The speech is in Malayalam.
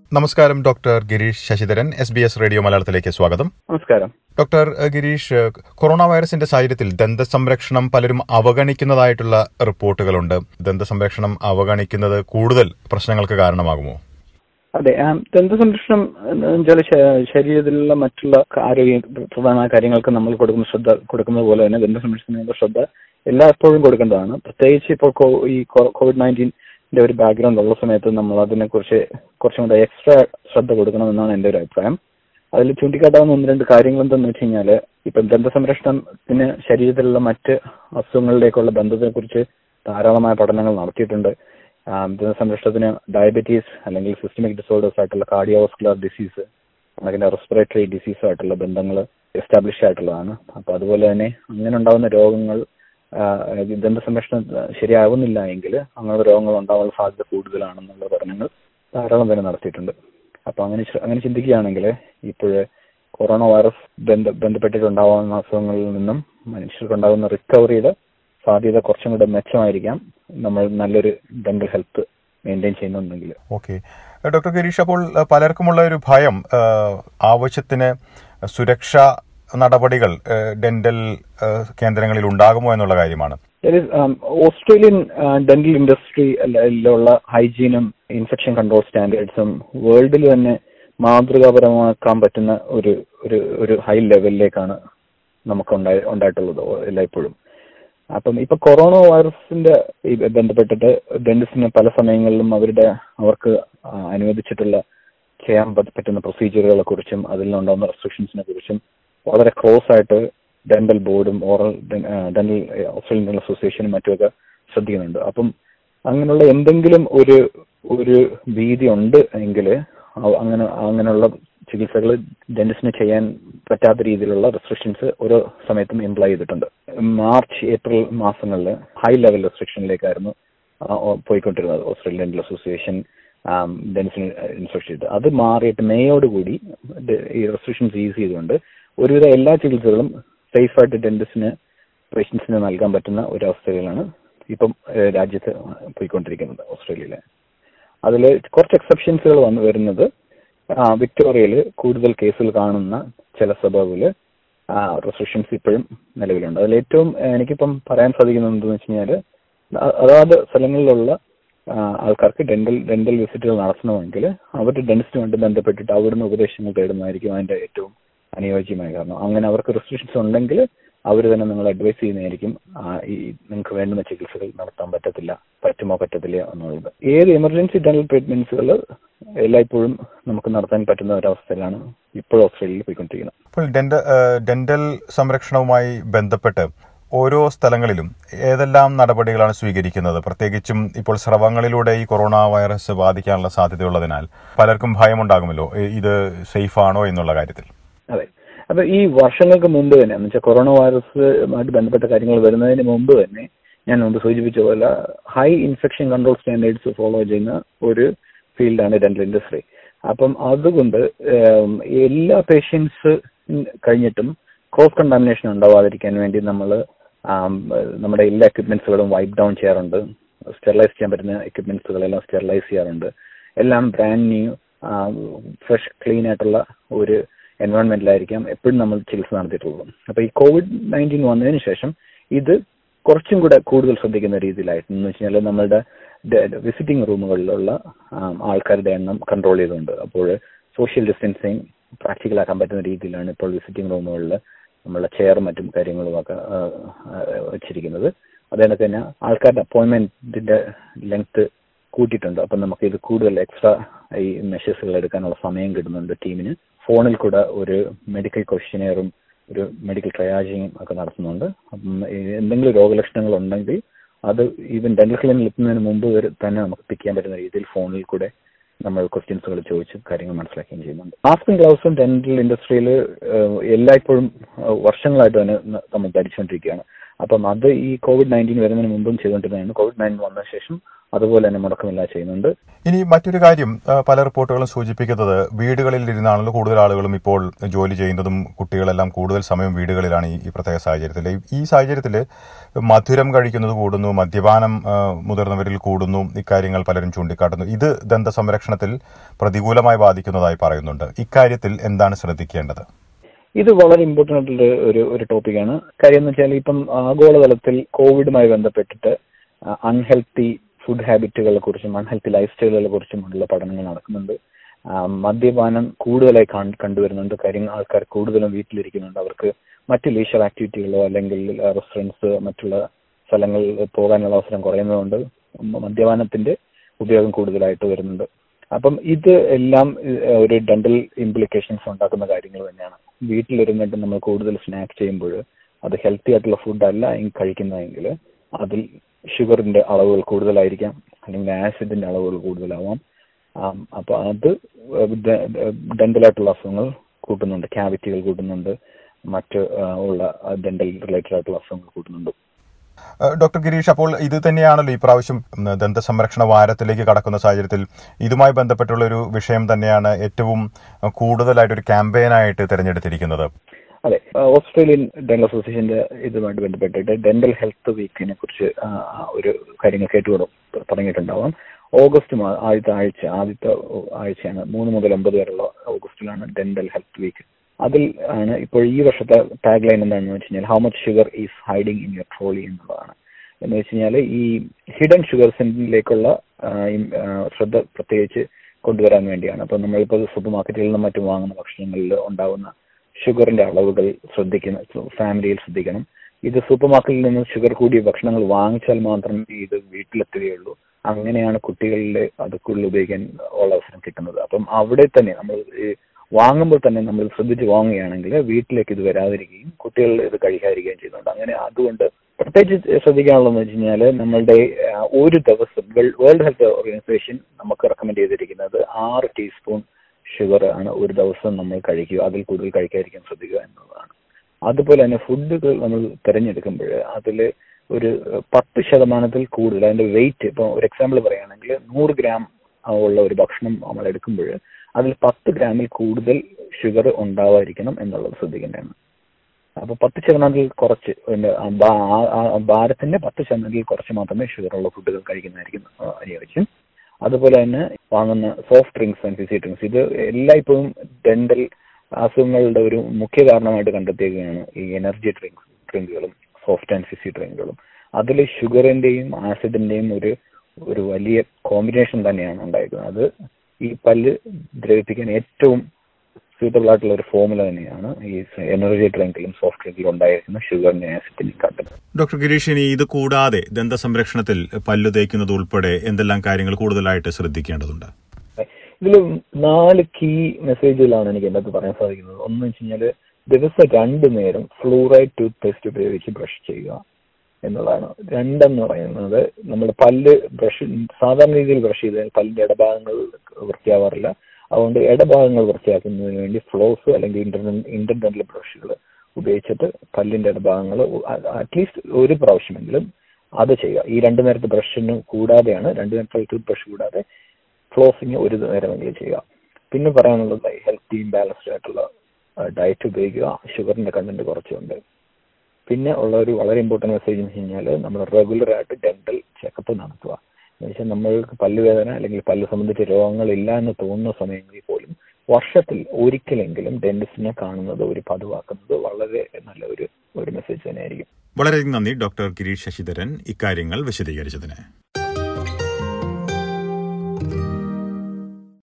നമസ്കാരം doctor Girish Sasidharan S B S radio മലയാളത്തിലേക്ക് സ്വാഗതം നമസ്കാരം ഡോക്ടർ ഏഹ്, ഗിരീഷ് ഏഹ്, കൊറോണ വൈറസിന്റെ സാഹചര്യത്തിൽ ദന്തസംരക്ഷണം പലരും അവഗണിക്കുന്നതായിട്ടുള്ള റിപ്പോർട്ടുകളുണ്ട് ദന്തസംരക്ഷണം അവഗണിക്കുന്നത് കൂടുതൽ പ്രശ്നങ്ങൾക്ക് കാരണമാകുമോ അതെ ആ, ദന്തസംരക്ഷണം എന്ന് വെച്ചാൽ ശ- ശരീരത്തിലുള്ള മറ്റുള്ള ആരോഗ്യ പ്രധാനമായ കാര്യങ്ങൾക്ക് നമ്മൾ കൊടുക്കുന്ന ശ്രദ്ധ കൊടുക്കുന്നത് പോലെ തന്നെ ദന്തസംരക്ഷണത്തിനുള്ള ശ്രദ്ധ എല്ലായ്പ്പോഴും കൊടുക്കേണ്ടതാണ് പ്രത്യേകിച്ച് ഇപ്പോൾ കോ- ഈ കോവിഡ് നയൻറ്റീൻ്റെ ഒരു ബാക്ക്ഗ്രൗണ്ട് ഉള്ള സമയത്ത് നമ്മൾ അതിനെക്കുറിച്ച് കുറച്ചും കൂടെ എക്സ്ട്രാ ശ്രദ്ധ കൊടുക്കണമെന്നാണ് എൻ്റെ ഒരു അഭിപ്രായം അതിൽ ചൂണ്ടിക്കാട്ടാവുന്ന ഒന്ന് രണ്ട് കാര്യങ്ങൾ എന്തെന്ന് വെച്ച് കഴിഞ്ഞാൽ ഇപ്പം ദന്തസംരക്ഷണത്തിന് ശരീരത്തിലുള്ള മറ്റ് അസുഖങ്ങളിലേക്കുള്ള ബന്ധത്തെ കുറിച്ച് ധാരാളമായ പഠനങ്ങൾ നടത്തിയിട്ടുണ്ട് ആം, ദന്തസംരക്ഷണത്തിന് ഡയബറ്റീസ് അല്ലെങ്കിൽ സിസ്റ്റമിക് ഡിസോർഡേഴ്സ് ആയിട്ടുള്ള കാർഡിയോവസ്കുലർ ഡിസീസ് അങ്ങനെ റെസ്പിറേറ്ററി ഡിസീസ് ആയിട്ടുള്ള ബന്ധങ്ങൾ എസ്റ്റാബ്ലിഷ് ആയിട്ടുള്ളതാണ് അപ്പൊ അതുപോലെ തന്നെ അങ്ങനെ ഉണ്ടാകുന്ന രോഗങ്ങൾ ആ, ഈ ദന്തസംരക്ഷണം ശരിയാവുന്നില്ല എങ്കിൽ അങ്ങനത്തെ രോഗങ്ങൾ ഉണ്ടാവാനുള്ള സാധ്യത കൂടുതലാണെന്നുള്ള പഠനങ്ങൾ ധാരാളം തന്നെ നടത്തിയിട്ടുണ്ട് അപ്പൊ അങ്ങനെ ചി- അങ്ങനെ ചിന്തിക്കുകയാണെങ്കിൽ ഇപ്പോഴ് കൊറോണ വൈറസ് ബന്ധ ബന്ധപ്പെട്ടിട്ടുണ്ടാവുന്ന അസുഖങ്ങളിൽ നിന്നും മനുഷ്യർക്കുണ്ടാകുന്ന റിക്കവറിയുടെ സാധ്യത കുറച്ചും കൂടെ മെച്ചമായിരിക്കാം നമ്മൾ നല്ലൊരു ഡെന്റൽ ഹെൽത്ത് മെയിൻറ്റെയിൻ ചെയ്യുന്നുണ്ടെങ്കിൽ ഓക്കെ ഡോക്ടർ ഗിരീഷ് അപ്പോൾ ഏഹ്, പലർക്കുമുള്ള ഒരു ഭയം ഏഹ്, ആവശ്യത്തിന് സുരക്ഷാ നടപടികൾ ഏഹ്, ഡെന്റൽ ഏഹ്, കേന്ദ്രങ്ങളിൽ ഉണ്ടാകുമോ എന്നുള്ള കാര്യമാണ് There is, um, Australian dental ഇൻഡസ്ട്രിയിലുള്ള ഹൈജീനും ഇൻഫെക്ഷൻ കൺട്രോൾ സ്റ്റാൻഡേർഡ്സും വേൾഡിൽ തന്നെ മാതൃകാപരമാക്കാൻ പറ്റുന്ന ഒരു ഒരു ഒരു ഹൈ ലെവലിലേക്കാണ് നമുക്ക് ഉണ്ടായി ഉണ്ടായിട്ടുള്ളത് എല്ലായ്പ്പോഴും അപ്പം ഇപ്പൊ കൊറോണ വൈറസിന്റെ ഈ ബന്ധപ്പെട്ടിട്ട് ഡെന്റിസ്റ്റിന് പല സമയങ്ങളിലും അവരുടെ അവർക്ക് ആ, അനുവദിച്ചിട്ടുള്ള ചെയ്യാൻ പറ്റ- പറ്റുന്ന പ്രൊസീജിയറുകളെ കുറിച്ചും അതിൽ നിന്നുണ്ടാകുന്ന റെസ്ട്രിക്ഷൻസിനെ കുറിച്ചും വളരെ ക്ലോസ് ആയിട്ട് ഡെന്റൽ ബോർഡും ഓറൽ ഡെന്റൽ ഓസ്ട്രേലിയൻ ഡെന്റൽ അസോസിയേഷനും മറ്റുമൊക്കെ ശ്രദ്ധിക്കുന്നുണ്ട് അപ്പം അങ്ങനെയുള്ള എന്തെങ്കിലും ഒരു ഒരു ഭീതി ഉണ്ട് എങ്കിൽ അങ്ങനെ അങ്ങനെയുള്ള ചികിത്സകൾ ഡെന്റിസ്റ്റിന് ചെയ്യാൻ പറ്റാത്ത രീതിയിലുള്ള റെസ്ട്രിക്ഷൻസ് ഓരോ സമയത്തും എംപ്ലോയ് ചെയ്തിട്ടുണ്ട് മാർച്ച് ഏപ്രിൽ മാസങ്ങളിൽ ഹൈ ലെവൽ റെസ്ട്രിക്ഷനിലേക്കായിരുന്നു ആ, ഓ- പോയിക്കൊണ്ടിരുന്നത് ഓസ്ട്രേലിയൻ ഡെന്റൽ അസോസിയേഷൻ ഡെന്റിസ്റ്റിന് ഇൻസ്ട്രക്ട് ചെയ്ത് അത് മാറിയിട്ട് മേയോടുകൂടി ഡെ- ഈ റെസ്ട്രിക്ഷൻസ് ഈസ് ചെയ്തുകൊണ്ട് ഒരുവിധ എല്ലാ ചികിത്സകളും സേഫായിട്ട് ഡെന്റിസ്റ്റിന് പേഷ്യൻസിന് നൽകാൻ പറ്റുന്ന ഒരു അവസ്ഥയിലാണ് ഇപ്പം ഏഹ്, രാജ്യത്ത് പോയിക്കൊണ്ടിരിക്കുന്നത് ഓസ്ട്രേലിയയിലെ അതിൽ കുറച്ച് എക്സെപ്ഷൻസുകൾ വന്നു വരുന്നത് വിക്ടോറിയയിൽ കൂടുതൽ കേസുകൾ കാണുന്ന ചില സബബിൽ റെസ്ട്രിക്ഷൻസ് ഇപ്പോഴും നിലവിലുണ്ട് അതിൽ ഏറ്റവും ഏഹ്, എനിക്കിപ്പം പറയാൻ സാധിക്കുന്നത് എന്താണെന്ന് വെച്ച് കഴിഞ്ഞാൽ അതാത് സ്ഥലങ്ങളിലുള്ള ആ, ആൾക്കാർക്ക് ഡെന്റൽ ഡെന്റൽ വിസിറ്റുകൾ നടത്തണമെങ്കിൽ അവരുടെ ഡെന്റിസ്റ്റുമായിട്ട് ബന്ധപ്പെട്ടിട്ട് അവിടുന്ന് ഉപദേശങ്ങൾ തേടുന്നതായിരിക്കും അതിന്റെ ഏറ്റവും അനുയോജ്യമായ കാരണം അങ്ങനെ അവർക്ക് റെസ്ട്രിക്ഷൻസ് ഉണ്ടെങ്കിൽ അവർ തന്നെ നിങ്ങൾ അഡ്വൈസ് ചെയ്യുന്നതായിരിക്കും ആ, ഈ നിങ്ങൾക്ക് വേണ്ടുന്ന ചികിത്സകൾ നടത്താൻ പറ്റത്തില്ല പറ്റുമോ പറ്റത്തില്ല എന്നുള്ളത് ഏത് എമർജൻസി ഡെന്റൽ ട്രീറ്റ്മെന്റ്സുകൾ എല്ലായ്പ്പോഴും നമുക്ക് നടത്താൻ പറ്റുന്ന ഒരവസ്ഥയിലാണ് ഇപ്പോൾ ഓസ്ട്രേലിയയിൽ പോയിക്കൊണ്ടിരിക്കുന്നത് അപ്പോൾ ഡെന്റ ഏഹ്, ഡെന്റൽ സംരക്ഷണവുമായി ബന്ധപ്പെട്ട് ഓരോ സ്ഥലങ്ങളിലും ഏതെല്ലാം നടപടികളാണ് സ്വീകരിക്കുന്നത് പ്രത്യേകിച്ചും ഇപ്പോൾ സ്രവങ്ങളിലൂടെ ഈ കൊറോണ വൈറസ് ബാധിക്കാനുള്ള സാധ്യതയുള്ളതിനാൽ പലർക്കും ഭയമുണ്ടാകുമല്ലോ ഇ- ഇത് സേഫ് ആണോ എന്നുള്ള കാര്യത്തിൽ അതെ അപ്പൊ ഈ വർഷങ്ങൾക്ക് മുമ്പ് തന്നെ എന്ന് വെച്ചാൽ കൊറോണ വൈറസുമായിട്ട് ബന്ധപ്പെട്ട കാര്യങ്ങൾ വരുന്നതിന് മുമ്പ് തന്നെ ഞാൻ മുമ്പ് സൂചിപ്പിച്ച പോലെ high infection control standards follow ചെയ്യുന്ന ഒരു ഫീൽഡാണ് ഡെന്റൽ ഇൻഡസ്ട്രി അപ്പം അതുകൊണ്ട് ഏം, എല്ലാ പേഷ്യൻസ് കഴിഞ്ഞിട്ടും ക്രോസ് കണ്ടാമിനേഷൻ ഉണ്ടാവാതിരിക്കാൻ വേണ്ടി നമ്മൾ നമ്മുടെ എല്ലാ എക്യുപ്മെന്റ്സുകളും വൈപ്പ് ഡൗൺ ചെയ്യാറുണ്ട് സ്റ്റെറിലൈസ് ചെയ്യാൻ പറ്റുന്ന എക്യുപ്മെന്റ്സുകളെല്ലാം സ്റ്റെറിലൈസ് ചെയ്യാറുണ്ട് എല്ലാം ബ്രാൻഡ് ന്യൂ ഫ്രഷ് ക്ലീൻ ആയിട്ടുള്ള ഒരു എൻവയോൺമെന്റിലായിരിക്കാം എപ്പോഴും നമ്മൾ ചികിത്സ നടത്തിയിട്ടുള്ളത് അപ്പൊ ഈ കോവിഡ് നയൻറ്റീൻ വന്നതിന് ശേഷം ഇത് കുറച്ചും കൂടെ കൂടുതൽ ശ്രദ്ധിക്കുന്ന രീതിയിലായിട്ട് എന്ന് വെച്ച് കഴിഞ്ഞാൽ നമ്മളുടെ വിസിറ്റിംഗ് റൂമുകളിലുള്ള ആം, ആൾക്കാരുടെ എണ്ണം കൺട്രോൾ ചെയ്തുകൊണ്ട് അപ്പോൾ സോഷ്യൽ ഡിസ്റ്റൻസിങ് പ്രാക്ടിക്കൽ ആക്കാൻ പറ്റുന്ന രീതിയിലാണ് ഇപ്പോൾ വിസിറ്റിംഗ് റൂമുകളിൽ നമ്മളുടെ ചെയറും മറ്റും കാര്യങ്ങളും ഒക്കെ ആ, ആ, വെച്ചിരിക്കുന്നത് അതേപോലെ തന്നെ ആൾക്കാരുടെ അപ്പോയിന്റ്മെന്റിന്റെ ലെങ്ത് കൂട്ടിയിട്ടുണ്ട് അപ്പം നമുക്ക് ഇത് കൂടുതൽ എക്സ്ട്രാ ഈ മെഷേഴ്സുകൾ എടുക്കാനുള്ള സമയം കിട്ടുന്നുണ്ട് ടീമിന് ഫോണിൽ കൂടെ ഒരു മെഡിക്കൽ ക്വസ്റ്റ്യനെയറും ഒരു മെഡിക്കൽ ട്രയാജിങ്ങും ഒക്കെ നടത്തുന്നുണ്ട് അപ്പം ഈ എന്തെങ്കിലും രോഗലക്ഷണങ്ങൾ ഉണ്ടെങ്കിൽ അത് ഈവൻ ഡെന്റൽ ക്ലിനിക്കിൽ എത്തുന്നതിന് മുമ്പ് വരെ തന്നെ നമുക്ക് പിക്ക് ചെയ്യാൻ പറ്റുന്ന രീതിയിൽ ഫോണിൽ കൂടെ നമ്മൾ ക്വസ്റ്റ്യൻസുകൾ ചോദിച്ച് കാര്യങ്ങൾ മനസ്സിലാക്കുകയും ചെയ്യുന്നുണ്ട് മാസ്കും ഗ്ലൗസും ഡെന്റൽ ഇൻഡസ്ട്രിയിൽ എല്ലായ്പ്പോഴും ഏഹ്, വർഷങ്ങളായിട്ട് തന്നെ ന- നമ്മൾ ധരിച്ചുകൊണ്ടിരിക്കുകയാണ് അപ്പം അത് ഈ കോവിഡ് നയൻറ്റീൻ വരുന്നതിന് മുമ്പും ചെയ്തുകൊണ്ടിരുന്നതാണ് കോവിഡ് നയൻറ്റീൻ വന്ന ശേഷം അതുപോലെ തന്നെ മുടക്കമില്ല ചെയ്യുന്നുണ്ട് ഇനി മറ്റൊരു കാര്യം ആ, പല റിപ്പോർട്ടുകളും സൂചിപ്പിക്കുന്നത് വീടുകളിൽ ഇരുന്നാണല്ലോ കൂടുതൽ ആളുകളും ഇപ്പോൾ ജോലി ചെയ്യുന്നതും കുട്ടികളെല്ലാം കൂടുതൽ സമയം വീടുകളിലാണ് ഈ ഈ പ്രത്യേക സാഹചര്യത്തിൽ ഈ- ഈ സാഹചര്യത്തിൽ മധുരം കഴിക്കുന്നത് കൂടുന്നു മദ്യപാനം ആ, മുതിർന്നവരിൽ കൂടുന്നു ഇക്കാര്യങ്ങൾ പലരും ചൂണ്ടിക്കാട്ടുന്നു ഇത് ദന്ത സംരക്ഷണത്തിൽ പ്രതികൂലമായി ബാധിക്കുന്നതായി പറയുന്നുണ്ട് ഇക്കാര്യത്തിൽ എന്താണ് ശ്രദ്ധിക്കേണ്ടത് ഇത് വളരെ ഇമ്പോർട്ടന്റ് ആയിട്ടുള്ള ഒരു ഒരു ടോപ്പിക്കാണ് കാര്യം എന്ന് വെച്ചാൽ ഇപ്പം ആഗോളതലത്തിൽ കോവിഡുമായി ബന്ധപ്പെട്ടിട്ട് അൺഹെൽത്തി ഫുഡ് ഹാബിറ്റുകളെ കുറിച്ചും അൺഹെൽത്തി ലൈഫ് സ്റ്റൈലുകളെ കുറിച്ചുമുള്ള പഠനങ്ങൾ നടക്കുന്നുണ്ട് ആ, മദ്യപാനം കൂടുതലായി കാണ് കണ്ടുവരുന്നുണ്ട് കാര്യം ആൾക്കാർ കൂടുതലും വീട്ടിലിരിക്കുന്നുണ്ട് അവർക്ക് മറ്റ് ലീഷർ ആക്ടിവിറ്റികളോ അല്ലെങ്കിൽ റെസ്റ്റോറൻറ്റ്സ് മറ്റുള്ള സ്ഥലങ്ങളിൽ പോകാനുള്ള അവസരം കുറയുന്നതുകൊണ്ട് മദ്യപാനത്തിന്റെ ഉപയോഗം കൂടുതലായിട്ട് വരുന്നുണ്ട് അപ്പം ഇത് എല്ലാം ഏഹ്, ഒരു ഡെന്റൽ ഇംപ്ലിക്കേഷൻസ് ഉണ്ടാക്കുന്ന കാര്യങ്ങൾ തന്നെയാണ് വീട്ടിലിരുന്നിട്ട് നമ്മൾ കൂടുതൽ സ്നാക്ക് ചെയ്യുമ്പോൾ അത് ഹെൽത്തി ആയിട്ടുള്ള ഫുഡ് അല്ല എങ്കിൽ കഴിക്കുന്നതെങ്കിൽ അതിൽ ഷുഗറിന്റെ അളവുകൾ കൂടുതലായിരിക്കാം അല്ലെങ്കിൽ ആസിഡിന്റെ അളവുകൾ കൂടുതലാവാം ആം, അപ്പൊ അത് ഡെന്റൽ ആയിട്ടുള്ള അസുഖങ്ങൾ കൂട്ടുന്നുണ്ട് ക്യാവിറ്റികൾ കൂട്ടുന്നുണ്ട് മറ്റ് ആ, ഉള്ള ഡെന്റൽ റിലേറ്റഡ് ആയിട്ടുള്ള അസുഖങ്ങൾ കൂട്ടുന്നുണ്ട് ഏഹ് ഡോക്ടർ ഗിരീഷ് അപ്പോൾ ഇത് തന്നെയാണല്ലോ ഈ പ്രാവശ്യം ഉം, ദന്തസംരക്ഷണ വാരത്തിലേക്ക് കടക്കുന്ന സാഹചര്യത്തിൽ ഇതുമായി ബന്ധപ്പെട്ടുള്ള ഒരു വിഷയം തന്നെയാണ് ഏറ്റവും അഹ്, കൂടുതലായിട്ട് ഒരു ക്യാമ്പയിനായിട്ട് തിരഞ്ഞെടുത്തിരിക്കുന്നത് അതെ ആ, ഓസ്ട്രേലിയൻ ഡെന്റൽ അസോസിയേഷന്റെ ഇതുമായിട്ട് ബന്ധപ്പെട്ടിട്ട് ഡെന്റൽ ഹെൽത്ത് വീക്കിനെ കുറിച്ച് ആ, ആ, ഒരു കാര്യങ്ങൾ കേട്ടുകൊടും തുടങ്ങിയിട്ടുണ്ടാവാം ഓഗസ്റ്റ് മാ- ആദ്യത്തെ ആഴ്ച ആദ്യത്തെ ആഴ്ചയാണ് മൂന്ന് മുതൽ ഒമ്പത് വരെയുള്ള ഓഗസ്റ്റിലാണ് ഡെന്റൽ ഹെൽത്ത് വീക്ക് അതിൽ ആണ് ഇപ്പോൾ ഈ വർഷത്തെ ടാഗ് ലൈൻ എന്താണെന്ന് വെച്ച് കഴിഞ്ഞാൽ how much sugar is hiding in your trolley എന്നുള്ളതാണ് എന്ന് വെച്ച് കഴിഞ്ഞാൽ ഈ ഹിഡൻ ഷുഗർസിലേക്കുള്ള ശ്രദ്ധ പ്രത്യേകിച്ച് കൊണ്ടുവരാൻ വേണ്ടിയാണ് അപ്പൊ നമ്മളിപ്പോൾ സൂപ്പർ മാർക്കറ്റുകളിൽ നിന്നും മറ്റും വാങ്ങുന്ന ഭക്ഷണങ്ങളിൽ ഉണ്ടാവുന്ന ഷുഗറിന്റെ അളവുകൾ ശ്രദ്ധിക്കണം ഫാമിലിയിൽ ശ്രദ്ധിക്കണം ഇത് സൂപ്പർ മാർക്കറ്റിൽ നിന്ന് ഷുഗർ കൂടിയ ഭക്ഷണങ്ങൾ വാങ്ങിച്ചാൽ മാത്രമേ ഇത് വീട്ടിലെത്തുകയുള്ളൂ അങ്ങനെയാണ് കുട്ടികളിൽ അത് കൂടുതൽ ഉപയോഗിക്കാൻ ഉള്ള അവസരം കിട്ടുന്നത് അപ്പം അവിടെ തന്നെ നമ്മൾ ഈ വാങ്ങുമ്പോൾ തന്നെ നമ്മൾ ശ്രദ്ധിച്ച് വാങ്ങുകയാണെങ്കിൽ വീട്ടിലേക്ക് ഇത് വരാതിരിക്കുകയും കുട്ടികൾ ഇത് കഴിക്കാതിരിക്കുകയും ചെയ്യുന്നുണ്ട് അങ്ങനെ അതുകൊണ്ട് പ്രത്യേകിച്ച് ശ്രദ്ധിക്കാനുള്ളതെന്ന് വെച്ച് കഴിഞ്ഞാൽ നമ്മളുടെ ആ, ഒരു ദിവസം വേൾഡ് ഹെൽത്ത് ഓർഗനൈസേഷൻ നമുക്ക് റെക്കമെൻഡ് ചെയ്തിരിക്കുന്നത് ആറ് ടീസ്പൂൺ ഷുഗർ ആണ് ഒരു ദിവസം നമ്മൾ കഴിക്കുക അതിൽ കൂടുതൽ കഴിക്കാതിരിക്കാൻ ശ്രദ്ധിക്കുക എന്നുള്ളതാണ് അതുപോലെ തന്നെ ഫുഡുകൾ നമ്മൾ തിരഞ്ഞെടുക്കുമ്പോൾ അതിൽ ഒരു പത്ത് ശതമാനത്തിൽ കൂടുതൽ അതിന്റെ വെയിറ്റ് ഇപ്പോൾ ഒരു എക്സാമ്പിൾ പറയുകയാണെങ്കിൽ നൂറ് ഗ്രാം ഉള്ള ഒരു ഭക്ഷണം നമ്മൾ എടുക്കുമ്പോൾ അതിൽ പത്ത് ഗ്രാമിൽ കൂടുതൽ ഷുഗർ ഉണ്ടാവാതിരിക്കണം എന്നുള്ളത് ശ്രദ്ധിക്കേണ്ടതാണ് അപ്പൊ പത്ത് ശതമാനത്തിൽ കുറച്ച് പിന്നെ ആ ഭാ- ആ- ആ ഭാരത്തിന്റെ പത്ത് ശതമാനത്തിൽ കുറച്ച് മാത്രമേ ഷുഗർ ഉള്ള ഫുഡുകൾ കഴിക്കുന്നതായിരിക്കും ആ, അനുയോജ്യം അതുപോലെ തന്നെ വാങ്ങുന്ന soft drinks and fizzy drinks ഇത് എല്ലായ്പ്പോഴും ഡെന്റൽ അസുഖങ്ങളുടെ ഒരു മുഖ്യ കാരണമായിട്ട് കണ്ടെത്തിയിരിക്കുകയാണ് ഈ എനർജി ഡ്രിങ്ക്സ് ഡ്രിങ്കുകളും സോഫ്റ്റ് ആൻഡ് ഫിസി ഡ്രിങ്കുകളും അതിൽ ഷുഗറിന്റെയും ആസിഡിന്റെയും ഒരു ഒരു വലിയ കോമ്പിനേഷൻ തന്നെയാണ് ഉണ്ടായിരിക്കുന്നത് അത് ഈ പല്ല് ദ്രവിപ്പിക്കാൻ ഏറ്റവും സൂട്ടബിൾ ആയിട്ടുള്ള ഒരു ഫോമുല തന്നെയാണ് ഈ എനർജി ഡ്രിങ്കിലും സോഫ്റ്റ് ഡ്രിങ്കിലും ഉണ്ടായിരിക്കുന്ന ഷുഗറിന്റെ ആസിഡിനെയും കണ്ടത് ഡോക്ടർ ഗിരീഷ് ഇനി ഇത് കൂടാതെ ദന്തസംരക്ഷണത്തിൽ പല്ലു തേക്കുന്നത് ഉൾപ്പെടെ എന്തെല്ലാം കാര്യങ്ങൾ കൂടുതലായിട്ട് ശ്രദ്ധിക്കേണ്ടതുണ്ട് ഇതിൽ നാല് കീ മെസ്സേജുകളാണ് എനിക്ക് ഇതിനകത്ത് പറയാൻ സാധിക്കുന്നത് ഒന്ന് വെച്ച് കഴിഞ്ഞാല് ദിവസം രണ്ടു നേരം ഫ്ലൂറൈഡ് ടൂത്ത് പേസ്റ്റ് ഉപയോഗിച്ച് ബ്രഷ് ചെയ്യുക എന്നുള്ളതാണ് രണ്ടെന്ന് പറയുന്നത് നമ്മുടെ പല്ല് ബ്രഷ് സാധാരണ രീതിയിൽ ബ്രഷ് ചെയ്ത് പല്ലിന്റെ ഇടഭാഗങ്ങൾ വൃത്തിയാവാറില്ല അതുകൊണ്ട് ഇടഭാഗങ്ങൾ വൃത്തിയാക്കുന്നതിന് വേണ്ടി ഫ്ലോസ് അല്ലെങ്കിൽ ഇന്റർനെറ്റ് ബ്രഷുകൾ ഉപയോഗിച്ചിട്ട് പല്ലിന്റെ ഇടഭാഗങ്ങൾ അറ്റ്ലീസ്റ്റ് ഒരു പ്രാവശ്യമെങ്കിലും അത് ചെയ്യുക ഈ രണ്ടു നേരത്തെ ബ്രഷിന് കൂടാതെയാണ് രണ്ടു നേരത്തെ ടൂത്ത് ബ്രഷ് കൂടാതെ ഫ്ലോസിങ് ഒരു നേരമെങ്കിലും ചെയ്യുക പിന്നെ പറയാനുള്ളത് ഹെൽത്തിയും ബാലൻസ്ഡ് ആയിട്ടുള്ള ഡയറ്റ് ഉപയോഗിക്കുക ഷുഗറിന്റെ കണ്ടന്റ് കുറച്ചുണ്ട് പിന്നെ ഉള്ള ഒരു വളരെ ഇമ്പോർട്ടന്റ് മെസ്സേജ് എന്ന് വെച്ച് കഴിഞ്ഞാൽ നമ്മൾ റെഗുലർ ആയിട്ട് ഡെന്റൽ ചെക്കപ്പ് നടത്തുക എന്ന് വെച്ചാൽ നമ്മൾക്ക് പല്ലുവേദന അല്ലെങ്കിൽ പല്ല് സംബന്ധിച്ച രോഗങ്ങൾ ഇല്ല എന്ന് തോന്നുന്ന സമയങ്ങളിൽ പോലും വർഷത്തിൽ ഒരിക്കലെങ്കിലും ഡെന്റിസ്റ്റിനെ കാണുന്നത് ഒരു പതിവാക്കുന്നത് വളരെ നല്ല ഒരു ഒരു മെസ്സേജ് തന്നെയായിരിക്കും വളരെയധികം നന്ദി ഡോക്ടർ ഗിരീഷ് ശശിധരൻ ഇക്കാര്യങ്ങൾ വിശദീകരിച്ചതിന്